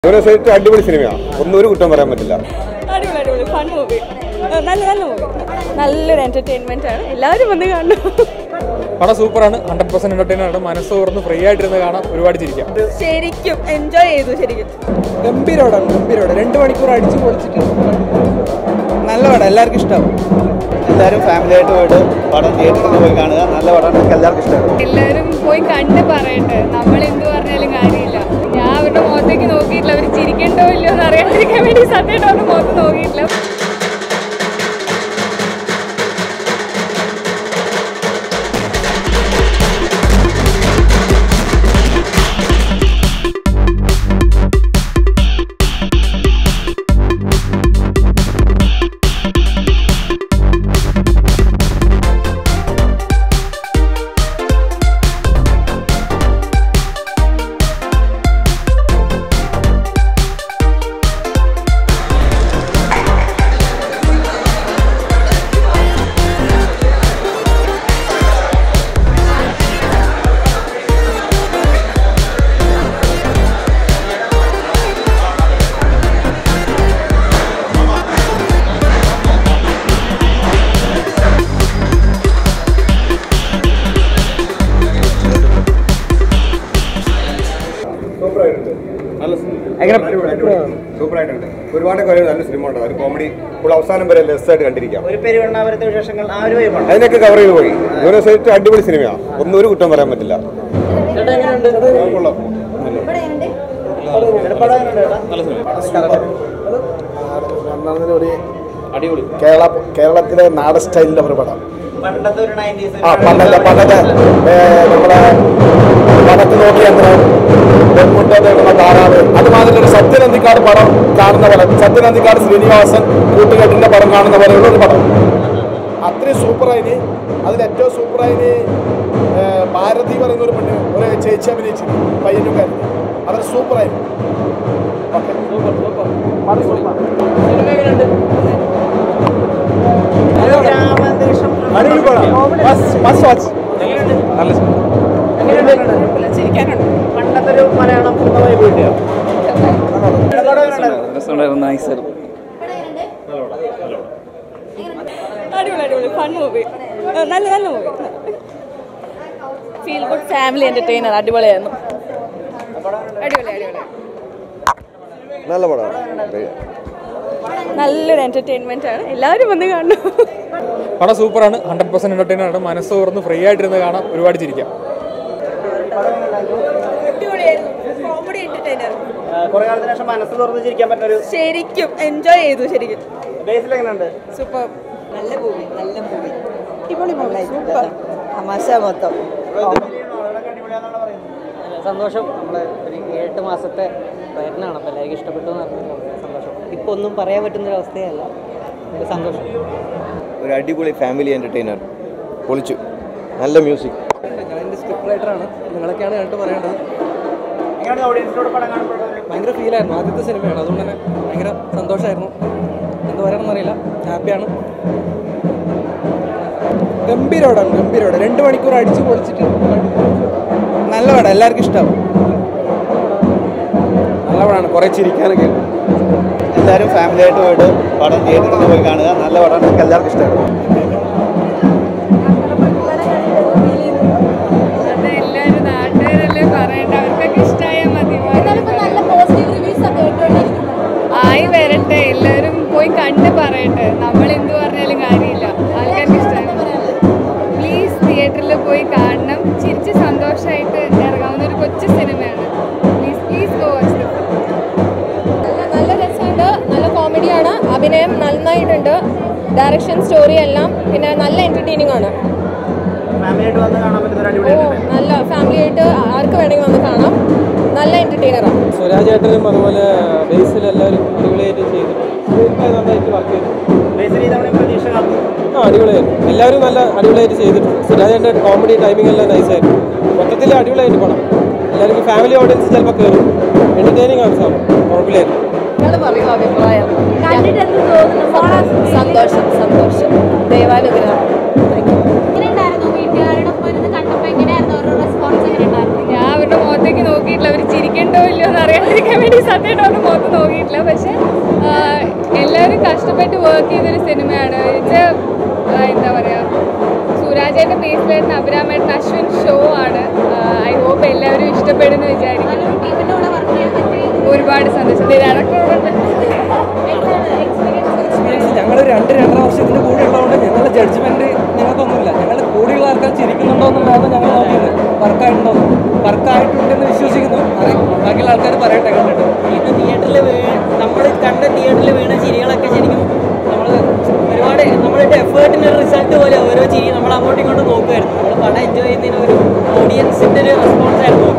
University അടിപൊളി സിനിമയാണ് ഒന്നും ഒരു കുറ്റം പറയാൻ പറ്റില്ല അടിപൊളി അടിപൊളി ഫൺ മൂവി നല്ല നല്ല മൂവി നല്ലൊരു എന്റർടൈൻമെന്റ് ആണ് എല്ലാവരും വന്ന് കാണണം പടം സൂപ്പറാണ് ഹൺഡ്രഡ് പെർസെന്റ് എന്റർടൈനർ ആണ് മനസ്സ് തുറന്ന് ഫ്രീ ആയിട്ടിരുന്ന് കാണാം ഒരുപാട് ചിരിക്കാം ശരിക്കും എൻജോയ് ചെയ്തു ശരിക്കും ഗംഭീരമാണ് ഗംഭീരമാണ് രണ്ട് മണിക്കൂർ അടിച്ച് പൊളിച്ചിട്ട് നല്ല പടം എല്ലാവർക്കും ഇഷ്ടമാവും എല്ലാവരും ഫാമിലി ആയിട്ട് പോയിട്ട് പടം തിയേറ്ററിൽ പോയി കാണുക നല്ല പടം നമുക്ക് എല്ലാവർക്കും ഇഷ്ടപ്പെടും എല്ലാവരും പോയി കണ്ട് പറയട്ടെ നമ്മൾ എന്ത് പറഞ്ഞാലും കാര്യമില്ല ഞാൻ അവരുടെ മുഖത്തേക്ക് നോക്കിയിട്ടില്ല അവർ ചിരിക്കണ്ടോ ഇല്ലയോ എന്ന് അറിയാണ്ടിരിക്കാൻ വേണ്ടി സത്യമായിട്ട് അവരുടെ മുഖത്ത് നോക്കിയിട്ടില്ല നല്ല സൂപ്പറായിട്ടുണ്ട് ഒരുപാട് കാര്യം നല്ല സിനിമ ഉണ്ട് ഒരു കോമഡി ഫുൾ അവസാനം വരെ ലെസ്സായിട്ട് കണ്ടിരിക്കാം ഒരു പെരുവണ്ണാപുരത്തെ വിശേഷങ്ങൾ ആ ഒരു വൈബാണ് അതിനൊക്കെ കവർ ചെയ്ത് പോയി യൂണിവേഴ്സിറ്റി അടിപൊളി സിനിമയാണ് ഒന്നും ഒരു കുറ്റം പറയാൻ പറ്റില്ല കൊള്ളാം. അടിപൊളി കേരള കേരളത്തിലെ നാടൻ സ്റ്റൈലിന്റെ ഒരു പടം പണ്ടത്തെ ഒരു നയൻറ്റീസ് ആ പണ്ടത്തെ പണ്ടത്തെ ഏ, നമ്മുടെ പടത്ത് നോക്കി നെന്മുട്ട തേടുന്ന താറാവ് അതുമാതിരി ഒരു സത്യനന്ദിക്കാട് പടം കാണുന്ന പോലെ സത്യനന്ദിക്കാട് ശ്രീനിവാസൻ കൂട്ടുകെട്ടിന്റെ പടം കാണുന്ന പോലെയുള്ള ഒരു പടം അത്രയും സൂപ്പറായിന് അതിൽ ഏറ്റവും സൂപ്പറായിന് ഏ, ഭാരതി പറയുന്ന ഒരു പെണ്ണ് ഒരു ചേച്ചി അഭിനയിച്ചു പയ്യനുകാരി അവർ സൂപ്പറായി ഓക്കെ സൂപ്പർ സൂപ്പർ പടം സൂപ്പർ ഗ്രാമാന്തരീക്ഷം അടിപൊളി പടം മസ്റ്റ് മസ്റ്റ് വാച്ച് നല്ല ചിരിക്കാനുണ്ട് പണ്ടത്തെ ഒരു മലയാളം സിനിമ വൈബ് കിട്ടിയോ അടിപൊളി അടിപൊളി ഫൺ മൂവി നല്ല നല്ല movie feel good family entertainer അടിപൊളിയായിരുന്നു അടിപൊളി അടിപൊളി നല്ല പടമാണ് നല്ലൊരു എന്റർടൈൻമെന്റ് ആണ് എല്ലാവരും വന്ന് കാണണം പടം സൂപ്പറാണ് ഹൺഡ്രഡ് പെർസെന്റ് എന്റർടൈനർ ആണ് മനസ്സ് തുറന്ന് ഫ്രീ ആയിട്ടിരുന്ന് കാണാം ഒരുപാട് ചിരിക്കാം അടിപൊളിയായിരുന്നു കോമഡി എന്റർടൈനർ കുറെ കാലത്തിന് ശേഷം മനസ്സ് തുറന്ന് ചിരിക്കാൻ പറ്റുന്ന ഒരു ശരിക്കും എൻജോയ് ചെയ്തു ശരിക്കും ബേസിൽ എങ്ങനെയുണ്ട് സൂപ്പർ നല്ല മൂവി നല്ല മൂവി അടിപൊളി മൂവി സൂപ്പർ തമാശ മൊത്തം സന്തോഷം നമ്മൾ ഒരു ഏഴെട്ട് മാസത്തെ പ്രയത്നമാണ് അപ്പോൾ എല്ലാവർക്കും ഇഷ്ടപ്പെട്ടു എന്ന് പറഞ്ഞപ്പോൾ സന്തോഷം ഇപ്പോൾ ഒന്നും പറയാൻ പറ്റുന്ന ഒരു അവസ്ഥയല്ല ഒരു സന്തോഷം ഒരു അടിപൊളി ഫാമിലി എന്റർടൈനർ പൊളിച്ചു നല്ല മ്യൂസിക് ഞാൻ എൻ്റെ സ്ക്രിപ്റ്റ് റൈറ്ററാണ് നിങ്ങളൊക്കെയാണ് കണ്ടിട്ട് പറയേണ്ടത് എങ്ങനെയാണ് ഓഡിയൻസിനോട് പടം കാണപ്പെടുന്നത് ഭയങ്കര ഫീലായിരുന്നു ആദ്യത്തെ സിനിമയാണ് അതുകൊണ്ട് തന്നെ ഭയങ്കര സന്തോഷമായിരുന്നു എന്ത് പറയണമെന്നറിയില്ല ഹാപ്പിയാണ് ഗംഭീരമാണ് ഗംഭീരമാണ് രണ്ട് മണിക്കൂർ അടിച്ച് പൊളിച്ചിട്ട് നല്ല പടം എല്ലാവർക്കും ഇഷ്ടമാവും നല്ല പടമാണ് കുറേ ചിരിക്കാനൊക്കെ എല്ലാവരും ഫാമിലി ആയിട്ട് പോയിട്ട് പടം തിയേറ്ററിൽ പോയി കാണുക നല്ല പടം നമുക്ക് എല്ലാവർക്കും ഇഷ്ടപ്പെടും അത് എല്ലാവരും നാട്ടുകാരല്ലേ പറയണ്ട അവർക്കൊക്കെ ഇഷ്ടമായാൽ മതി ആയി വരട്ടെ എല്ലാവരും പോയി കണ്ട് പറയട്ടെ നമ്മൾ എന്ത് പറഞ്ഞാലും കാര്യമില്ല ആൾക്കാർക്ക് ഇഷ്ടമായി പ്ലീസ് തിയേറ്ററിൽ പോയി കാണണം ചിരിച്ച് സന്തോഷമായിട്ട് ഇറങ്ങാവുന്ന ഒരു കൊച്ചു സിനിമയാണ് please please go watch the നല്ല രസമുണ്ട് നല്ല കോമഡിയാണ് അഭിനയം നന്നായിട്ടുണ്ട് ഡയറക്ഷൻ സ്റ്റോറി എല്ലാം പിന്നെ നല്ല എന്റർടൈനിങ് ആണ് ഫാമിലി ആയിട്ട് വന്ന് കാണാൻ പറ്റുന്ന ഒരു ഓ അടിപൊളി നല്ല ഫാമിലി ആയിട്ട് ആർക്ക് വേണമെങ്കിൽ വന്ന് കാണാം നല്ല എന്റർടൈനറാണ് സ്വരാജേട്ടനും അതുപോലെ ബേസിൽ എല്ലാവരും അടിപൊളിയായിട്ട് ചെയ്തു നന്നായിട്ട് വർക്ക് ചെയ്തു ബേസിൽ ഇതവണ പ്രതീക്ഷ കാത്തു ആ അടിപൊളിയായിരുന്നു എല്ലാവരും നല്ല അടിപൊളിയായിട്ട് ചെയ്തിട്ടുണ്ട് സുരാജേൻ്റെ കോമഡി ടൈമിംഗ് എല്ലാം നൈസായിരുന്നു മൊത്തത്തിൽ അടിപൊളിയായിട്ട് പടം എല്ലാവർക്കും ഫാമിലി ഓഡിയൻസ് ചിലപ്പോൾ കയറും എന്റർടൈനിങ് ആണ് സാധനം കുഴപ്പമില്ലായിരുന്നു അഭിപ്രായം സന്തോഷം സന്തോഷം ദൈവാനുഗ്രഹം എങ്ങനെയുണ്ടായിരുന്നു വീട്ടുകാരുടെ ഒപ്പം ഇരുന്ന് കണ്ടപ്പോൾ എങ്ങനെയായിരുന്നു അവരുടെ റെസ്പോൺസ് എങ്ങനെയുണ്ടായിരുന്നു ഞാൻ അവരുടെ മുഖത്തേക്ക് നോക്കിയിട്ടില്ല അവർ ചിരിക്കണ്ടോ ഇല്ലയോ എന്താണെന്ന് അറിയാണ്ടിരിക്കാൻ വേണ്ടി സത്യമായിട്ട് ഒന്ന് മുഖത്ത് നോക്കിയിട്ടില്ല പക്ഷെ ആ, എല്ലാവരും കഷ്ടപ്പെട്ട് വർക്ക് ചെയ്തൊരു സിനിമയാണ് ഇത് ആ, എന്താ പറയുക സുരാജേട്ടൻ ബേസിലേട്ടൻ അഭിരാമേട്ടൻ അശ്വിൻ ഷോ ആണ് ഐ ഹോപ്പ് എല്ലാവരും ഇഷ്ടപ്പെടുന്നു വിചാരിക്കുന്നു ഒരുപാട് സന്തോഷം ഡയറക്ടറോടുണ്ട് ഞങ്ങൾ രണ്ട് രണ്ടര വർഷത്തിന് കൂടെ ഉള്ളതുകൊണ്ട് ഞങ്ങളുടെ ജഡ്ജ്മെന്റ് ഞങ്ങൾക്കൊന്നുമില്ല ഞങ്ങൾ കൂടെയുള്ള ആൾക്കാർ ചിരിക്കുന്നുണ്ടോ എന്നുള്ളതാണ് ഞങ്ങൾ നോക്കിയത് വർക്കായിട്ടുണ്ടോ വർക്കായിട്ടുണ്ടെന്ന് വിശ്വസിക്കുന്നു അതെ ബാക്കിയുള്ള ആൾക്കാർ പറയട്ടെ കണ്ടിട്ട് ഇത് തിയേറ്ററിൽ നമ്മൾ കണ്ട തിയേറ്ററിൽ വീണ ചിരികളൊക്കെ ശരിക്കും നമ്മൾ ഒരുപാട് നമ്മളുടെ എഫേർട്ടിന് ഒരു റിസൾട്ട് പോലെ ഓരോ ചിരി നമ്മൾ അങ്ങോട്ടും ഇങ്ങോട്ടും നോക്കുമായിരുന്നു നമ്മൾ പടം എൻജോയ് ചെയ്യുന്നതിന് ഒരു ഓഡിയൻസിൻ്റെ ഒരു റെസ്പോൺസ് ആയിരുന്നു